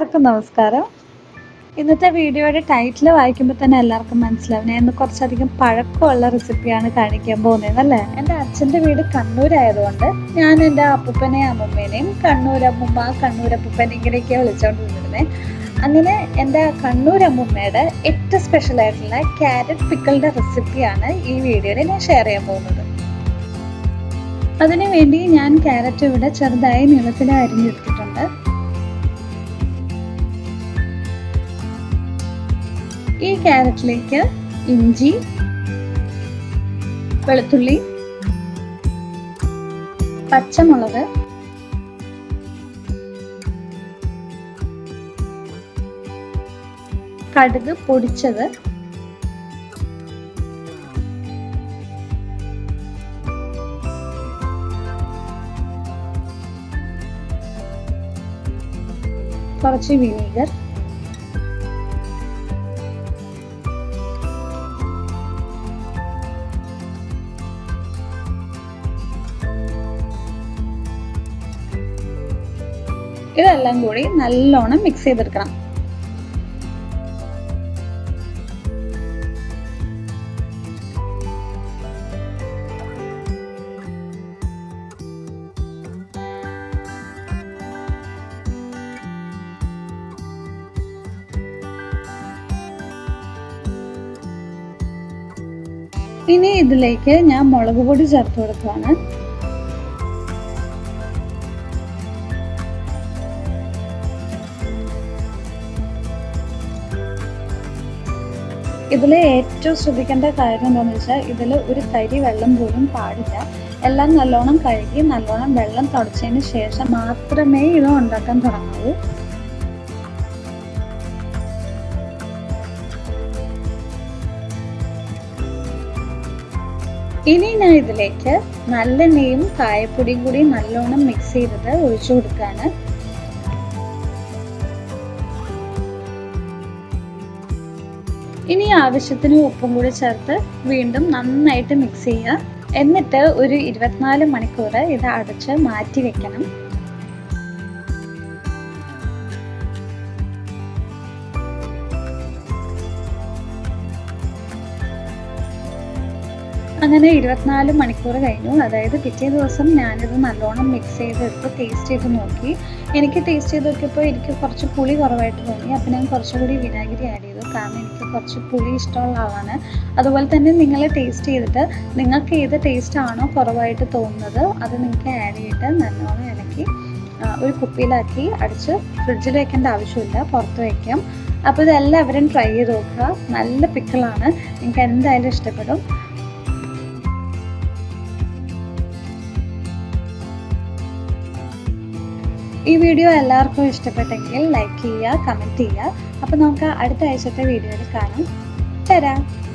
എല്ലാവർക്കും നമസ്കാരം ഇന്നത്തെ വീഡിയോയുടെ ടൈറ്റിൽ വായിക്കുമ്പോൾ തന്നെ എല്ലാവർക്കും മനസ്സിലാവും ഞാൻ ഇന്ന് കുറച്ചധികം പഴക്കമുള്ള റെസിപ്പിയാണ് കാണിക്കാൻ പോകുന്നത് അല്ലേ എൻ്റെ അച്ഛൻ്റെ വീട് കണ്ണൂരായതുകൊണ്ട് ഞാൻ എൻ്റെ അപ്പൂപ്പനെയും അമ്മൂമ്മേനെയും കണ്ണൂർ അമ്മൂമ്മ കണ്ണൂർ അപ്പൂപ്പനെ ഇങ്ങനെയൊക്കെ വിളിച്ചുകൊണ്ട് നിന്നിരുന്നത് അങ്ങനെ എൻ്റെ കണ്ണൂർ അമ്മൂമ്മയുടെ ഏറ്റവും സ്പെഷ്യൽ ആയിട്ടുള്ള ക്യാരറ്റ് പിക്കിളുടെ റെസിപ്പിയാണ് ഈ വീഡിയോയിൽ ഞാൻ ഷെയർ ചെയ്യാൻ പോകുന്നത് അതിനു വേണ്ടി ഞാൻ ക്യാരറ്റ് ഇവിടെ ചെറുതായി നീളത്തിൽ അരിഞ്ഞെടുത്തിട്ടുണ്ട് ഈ ക്യാരറ്റിലേക്ക് ഇഞ്ചി വെളുത്തുള്ളി പച്ചമുളക് കടുക് പൊടിച്ചത് കുറച്ച് വിനീഗർ ഇതെല്ലാം കൂടി നല്ലോണം മിക്സ് ചെയ്തെടുക്കണം ഇനി ഇതിലേക്ക് ഞാൻ മുളക് പൊടി ചേർത്ത് കൊടുക്കുകയാണ് ഇതിൽ ഏറ്റവും ശ്രദ്ധിക്കേണ്ട കാര്യം എന്താണെന്ന് വെച്ചാൽ ഇതിൽ ഒരു തരി വെള്ളം പോലും പാടില്ല എല്ലാം നല്ലോണം കഴുകി നല്ലോണം വെള്ളം തുടച്ചതിന് ശേഷം മാത്രമേ ഇത് ഉണ്ടാക്കാൻ തുടങ്ങാവൂ ഇനി ഞാൻ ഇതിലേക്ക് നല്ലെണ്ണയും കായപ്പൊടിയും കൂടി നല്ലോണം മിക്സ് ചെയ്തത് ഒഴിച്ചു കൊടുക്കുകയാണ് ഇനി ആവശ്യത്തിന് ഉപ്പും കൂടി ചേർത്ത് വീണ്ടും നന്നായിട്ട് മിക്സ് ചെയ്യുക എന്നിട്ട് ഒരു ഇരുപത്തിനാല് മണിക്കൂർ ഇത് അടച്ച് മാറ്റി വെക്കണം അങ്ങനെ ഇരുപത്തിനാല് മണിക്കൂർ കഴിഞ്ഞു അതായത് പിറ്റേ ദിവസം ഞാനിത് നല്ലോണം മിക്സ് ചെയ്തെടുത്ത് ടേസ്റ്റ് ചെയ്ത് നോക്കി എനിക്ക് ടേസ്റ്റ് ചെയ്ത് നോക്കിയപ്പോൾ എനിക്ക് കുറച്ച് പുളി കുറവായിട്ട് തോന്നി അപ്പോൾ ഞാൻ കുറച്ചുകൂടി വിനാഗിരി ആഡ് ചെയ്തു കാരണം എനിക്ക് കുറച്ച് പുളി ഇഷ്ടമുള്ള ആളാണ് അതുപോലെ തന്നെ നിങ്ങൾ ടേസ്റ്റ് ചെയ്തിട്ട് നിങ്ങൾക്ക് ഏത് ടേസ്റ്റ് ആണോ കുറവായിട്ട് തോന്നുന്നത് അത് നിങ്ങൾക്ക് ആഡ് ചെയ്തിട്ട് നല്ലോണം ഇളക്കി ഒരു കുപ്പിയിലാക്കി അടിച്ച് ഫ്രിഡ്ജിൽ വെക്കേണ്ട ആവശ്യമില്ല പുറത്ത് വയ്ക്കാം അപ്പോൾ ഇതെല്ലാവരും ട്രൈ ചെയ്ത് നോക്കുക നല്ല പിക്കിളാണ് നിങ്ങൾക്ക് എന്തായാലും ഇഷ്ടപ്പെടും ഈ വീഡിയോ എല്ലാവർക്കും ഇഷ്ടപ്പെട്ടെങ്കിൽ ലൈക്ക് ചെയ്യുക കമൻറ്റ് ചെയ്യുക അപ്പോൾ നമുക്ക് അടുത്ത ആഴ്ചത്തെ വീഡിയോയിൽ കാണാം തരാം